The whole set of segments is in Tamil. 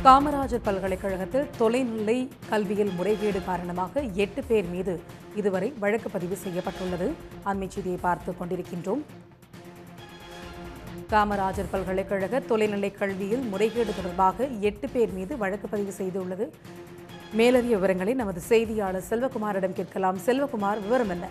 காமராஜர் பல்கலைக்கழகத்தில் தொலைநிலை கல்வியில் முறைகேடு காரணமாக எட்டு பேர் மீது இதுவரை வழக்கு பதிவு செய்யப்பட்டுள்ளது அண்மை செய்தியை பார்த்துக் கொண்டிருக்கின்றோம் காமராஜர் பல்கலைக்கழக தொலைநிலை கல்வியில் முறைகேடு தொடர்பாக எட்டு பேர் மீது வழக்கு பதிவு செய்துள்ளது மேலதிக விவரங்களை நமது செய்தியாளர் செல்வகுமாரிடம் கேட்கலாம் செல்வகுமார் விவரம் என்ன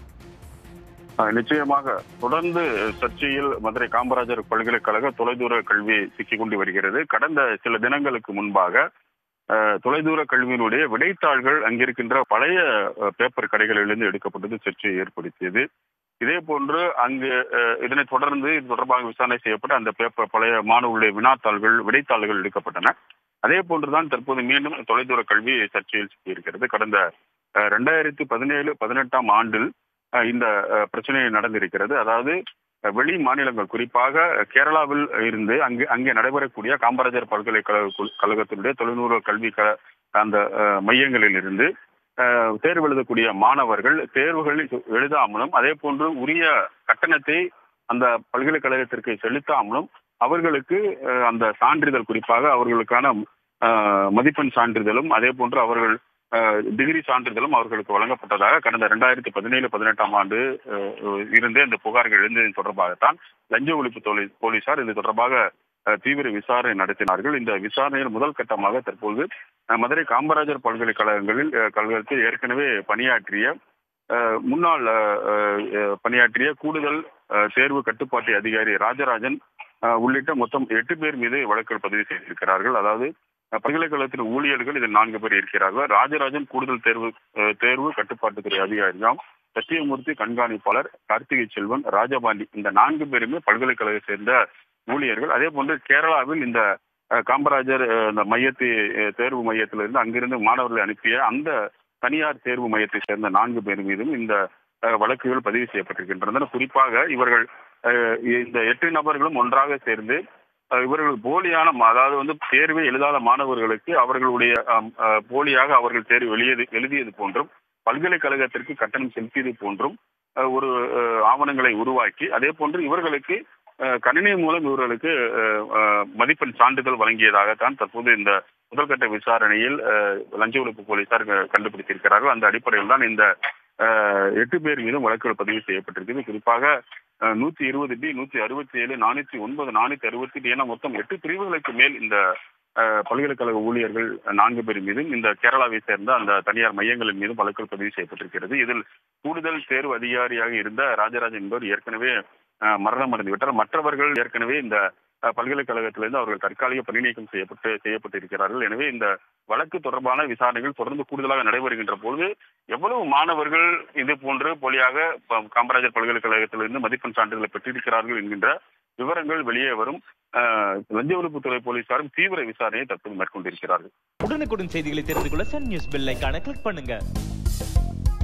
அஹ் நிச்சயமாக தொடர்ந்து சர்ச்சையில் மதுரை காமராஜர் பல்கலைக்கழக தொலைதூர கல்வி சிக்கிக் கொண்டு வருகிறது கடந்த சில தினங்களுக்கு முன்பாக அஹ், தொலைதூர கல்வியினுடைய விடைத்தாள்கள் அங்கிருக்கின்ற பழைய அஹ், பேப்பர் கடைகளிலிருந்து எடுக்கப்பட்டது சர்ச்சையை ஏற்படுத்தியது இதே போன்று அங்கு அஹ், இதனைத் தொடர்ந்து இது தொடர்பாக விசாரணை செய்யப்பட்டு அந்த பேப்பர் பழைய மாணவர்களுடைய வினாத்தாள்கள் விடைத்தாள்கள் எடுக்கப்பட்டன அதே போன்றுதான் தற்போது மீண்டும் தொலைதூர கல்வி சர்ச்சையில் சிக்கியிருக்கிறது கடந்த அஹ், ரெண்டாயிரத்தி பதினேழு பதினெட்டாம் ஆண்டில் அஹ் இந்த அஹ், பிரச்சனை நடந்திருக்கிறது அதாவது அஹ், வெளி மாநிலங்கள் குறிப்பாக கேரளாவில் இருந்து அங்கு அங்கே நடைபெறக்கூடிய காமராஜர் பல்கலைக்கழக குழு- கழகத்தினுடைய தொழில்நுட்ப கல்வி க- அந்த அஹ், மையங்களில் இருந்து அஹ், தேர்வு எழுதக்கூடிய மாணவர்கள் தேர்வுகள் எழுதாமலும் அதே போன்று உரிய கட்டணத்தை அந்த பல்கலைக்கழகத்திற்கு செலுத்தாமலும் அவர்களுக்கு அஹ், அந்த சான்றிதழ் குறிப்பாக அவர்களுக்கான அஹ், மதிப்பெண் சான்றிதழும் அதே போன்று அவர்கள் அஹ், டிகிரி சான்றிதழும் அவர்களுக்கு வழங்கப்பட்டதாக கடந்த ரெண்டாயிரத்தி பதினேழு பதினெட்டாம் ஆண்டு அஹ், இருந்தே இந்த புகார்கள் எழுந்ததின் தொடர்பாகத்தான் லஞ்ச ஒழிப்பு தொலை போலீசார் இது தொடர்பாக அஹ், தீவிர விசாரணை நடத்தினார்கள் இந்த விசாரணையில் முதல் கட்டமாக தற்போது அஹ், மதுரை காமராஜர் பல்கலைக்கழகங்களில் அஹ், கழகத்தில் ஏற்கனவே பணியாற்றிய அஹ், முன்னாள் அஹ், அஹ், பணியாற்றிய கூடுதல் அஹ், தேர்வு கட்டுப்பாட்டு அதிகாரி ராஜராஜன் அஹ், உள்ளிட்ட மொத்தம் எட்டு பேர் மீது வழக்குகள் பதிவு செய்திருக்கிறார்கள் அதாவது அஹ், பல்கலைக்கழகத்தின் ஊழியர்கள் இதில் நான்கு பேர் இருக்கிறார்கள் ராஜராஜன் கூடுதல் தேர்வு அஹ், தேர்வு கட்டுப்பாட்டுத்துறை அதிகாரி தான் சத்தியமூர்த்தி கண்காணிப்பாளர் கார்த்திகை செல்வன் ராஜபாண்டி இந்த நான்கு பேருமே பல்கலைக்கழக சேர்ந்த ஊழியர்கள் அதே போன்று கேரளாவில் இந்த அஹ், காமராஜர் அஹ், இந்த மையத்தை அஹ், தேர்வு மையத்திலிருந்து அங்கிருந்து மாணவர்களை அனுப்பிய அந்த தனியார் தேர்வு மையத்தை சேர்ந்த நான்கு பேர் மீதும் இந்த அஹ், வழக்குகள் பதிவு செய்யப்பட்டிருக்கின்றன குறிப்பாக இவர்கள் அஹ், இந்த எட்டு நபர்களும் ஒன்றாக சேர்ந்து அஹ், இவர்கள் போலியான ம- அதாவது வந்து தேர்வை எழுதாத மாணவர்களுக்கு அவர்களுடைய அம், அஹ், போலியாக அவர்கள் தேர்வு எழுதியது எழுதியது போன்றும் பல்கலைக்கழகத்திற்கு கட்டணம் செலுத்தியது போன்றும் அஹ், ஒரு அஹ், ஆவணங்களை உருவாக்கி அதே போன்று இவர்களுக்கு அஹ், கணினி மூலம் இவர்களுக்கு அஹ், அஹ், மதிப்பெண் சான்றிதழ் வழங்கியதாகத்தான் தற்போது இந்த முதல்கட்ட விசாரணையில் அஹ், லஞ்ச ஒழிப்பு போலீசார் க- கண்டுபிடித்திருக்கிறார்கள் அந்த அடிப்படையில் தான் இந்த அஹ், எட்டு பேர் மீதும் வழக்குகள் பதிவு செய்யப்பட்டிருக்கிறது குறிப்பாக அஹ், நூத்தி இருபது டி நூத்தி அறுபத்தி ஏழு நானூத்தி ஒன்பது நானூத்தி அறுபத்தி எட்டு என மொத்தம் எட்டு பிரிவுகளுக்கு மேல் இந்த அஹ், பல்கலைக்கழக ஊழியர்கள் நான்கு பேர் மீதும் இந்த கேரளாவை சேர்ந்த அந்த தனியார் மையங்களின் மீதும் வழக்குகள் பதிவு செய்யப்பட்டிருக்கிறது இதில் கூடுதல் தேர்வு அதிகாரியாக இருந்த ராஜராஜன் என்பவர் ஏற்கனவே அஹ், மரணம் அடைந்து விட்டார் மற்றவர்கள் ஏற்கனவே இந்த அஹ், பல்கலைக்கழகத்திலிருந்து அவர்கள் தற்காலிக பணி நீக்கம் செய்யப்பட்டு செய்யப்பட்டிருக்கிறார்கள் எனவே இந்த வழக்கு தொடர்பான விசாரணைகள் தொடர்ந்து கூடுதலாக நடைபெறுகின்ற பொழுது எவ்வளவு மாணவர்கள் இது போன்று போலியாக ப- காமராஜர் பல்கலைக்கழகத்திலிருந்து மதிப்பெண் சான்றிதழை பெற்றிருக்கிறார்கள் என்கின்ற விவரங்கள் வெளியே வரும் அஹ், லஞ்ச ஒழிப்புத்துறை போலீசாரும் தீவிர விசாரணையை தற்போது மேற்கொண்டிருக்கிறார்கள் உடனுக்குடன் செய்திகளை தெரிந்து கொள்ள சன் நியூஸ் பெல் ஐகானை கிளிக் பண்ணுங்க